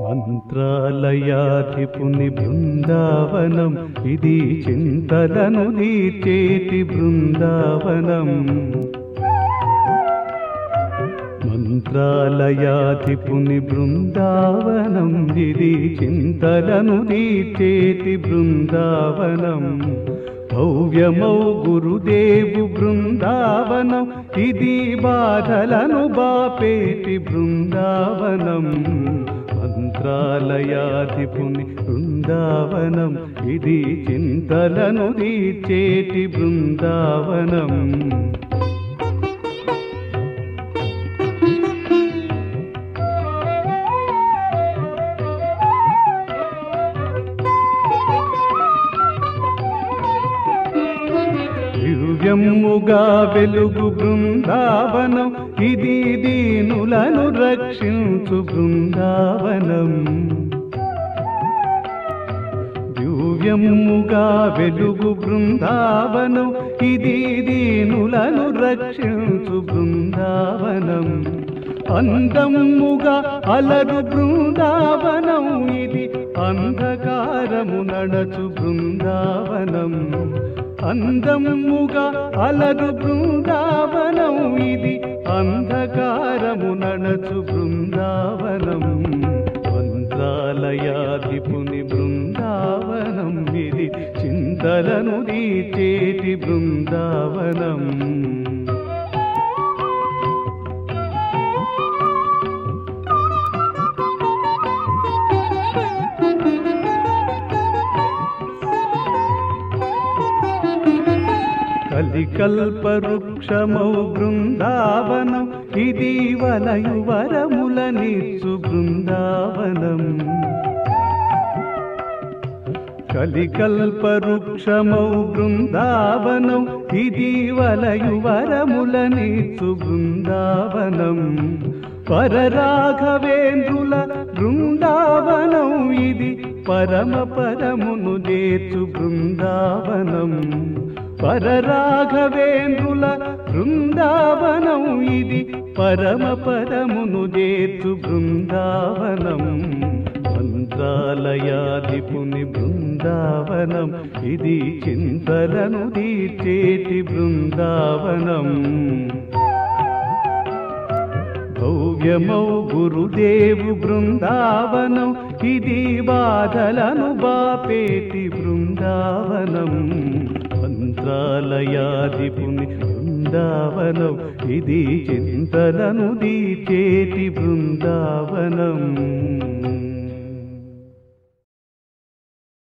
మంత్రాలయాధిపుని బృందావనం ఇది చింతలను తీర్చేటి బృందావనం మంత్రాలయాధిపుని బృందావనం ఇది చింతలను తీర్చేటి బృందావనం భవ్యమౌ గురుదేవు బృందావనం ఇది బాధలను బాపేటి బృందావనం మంత్రాలయాధిపుని బృందావనం ఇది చింతలను తీర్చేటి బృందావనం దివ్యముగా వెలుగు బృందావనం ఇది దీనులను రక్షించు బృందావనం దివ్యముగా వెలుగు బృందావనం ఇది దీనులను రక్షించు బృందావనం అందముగా అలరు బృందావనం ఇది అంధకారము నడచు బృందావనం అందముగా అలరు బృందావనం ఇది అంధకారము నడచు బృందావనం మంత్రాలయాధిపుని బృందావనం ఇది చింతలను తీర్చేటి బృందావనం కలికల్పవృక్షమౌ బృందావనం ఇది వలయు వరముల నిచ్చు బృందావనం కలికల్పవృక్షమౌ బృందావనం ఇది వలయు వరముల నిచ్చు బృందావనం పరరాఘవేంద్రుల బృందావనం ఇది పరమ పరమును చేర్చు బృందావనం పరరాఘవేంద్రుల బృందావనం ఇది పరమ పరమును చేర్చు బృందావనం మంత్రాలయాధిపుని బృందావనం ఇది చింతలను తీర్చేటి బృందావనం భవ్యమౌ గురుదేవు బృందావనం ఇది బాధలను బాపేటి బృందావనం మంత్రాలయాధిపుని బృందావనం ఇది చింతలను దీచేటి బృందావనం